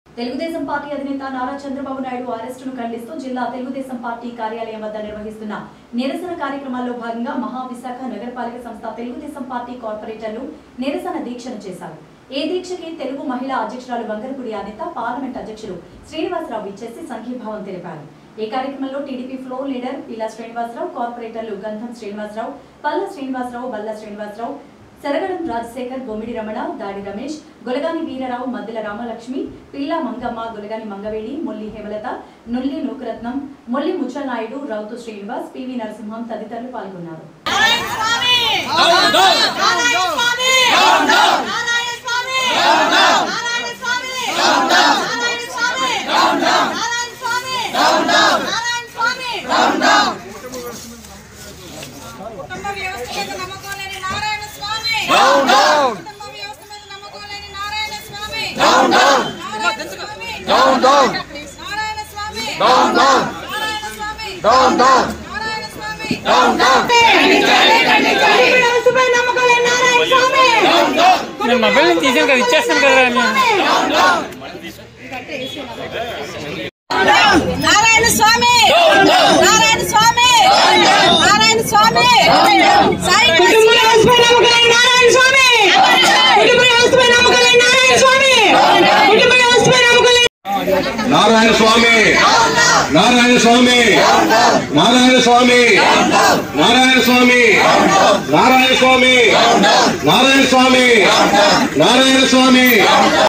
Telugu Desam party అధినేత నారా చంద్రబాబు నాయుడు అరెస్టును ఖండిస్తూ జిల్లా తెలుగుదేశం పార్టీ కార్యాలయం వద్ద నిర్వహిస్తున్న నిరసన కార్యక్రమాల్లో భాగంగా మహావిశాఖ నగరపాలక సంస్థ తెలుగుదేశం పార్టీ కార్పొరేటర్లు నిరసన దీక్షను చేశారు ఈ దీక్షకి తెలుగు మహిళా అధ్యక్షురాలు వంగరపుడి అనిత పార్లమెంట్ అధ్యక్షులు శ్రీనివాసరావు ఇచ్చేసి సంఘీభావం తెలిపారు ఈ కార్యక్రమంలో టీడీపీ ఫ్లోర్ లీడర్ పిల్లా శ్రీనివాసరావు కార్పొరేటర్లు గంధం శ్రీనివాసరావు పల్ల శ్రీనివాసరావు బల్ల శ్రీనివాసరావు శరగడం రాజశేఖర్ బొమ్మిడి రమణ దాడి రమేష్ గొలగాని వీరరావు మద్దెల రామలక్ష్మి పిల్ల మంగమ్మ గొలగాని మంగవేణి మొల్లి హేమలత నుల్లి నూకరత్నం మొల్లి ముచ్చనాయుడు రౌతు శ్రీనివాస్ పివి నరసింహం తదితరులు పాల్గొన్నారు నారాయణ స్వామి నారాయణ స్వామి నారాయణ స్వామి నారాయణ స్వామి నారాయణ స్వామి నారాయణ స్వామి నారాయణ స్వామి కుటుంబ వ్యవస్థ మీద నమ్మకం లేని నారాయణ స్వామి కుటుంబ వ్యవస్థ మీద నమ్మకం లేని నారాయణ స్వామి నారాయణ స్వామి నారాయణ స్వామి నారాయణ స్వామి నారాయణ స్వామి నేను మొబైల్ తీసాను కదా ఇచ్చేస్తాను కదా నేను నారాయణ స్వామి నారాయణ స్వామి నారాయణ స్వామి సాయి కుటుంబ వ్యవస్థపై నమ్మకం నారాయణ స్వామి కుటుంబ వ్యవస్థపై నమ్మకం నారాయణ స్వామి కుటుంబ వ్యవస్థపై నమ్మకం నారాయణ స్వామి నారాయణ స్వామి నారాయణ స్వామి నారాయణ స్వామి నారాయణ స్వామి నారాయణ స్వామి నారాయణ స్వామి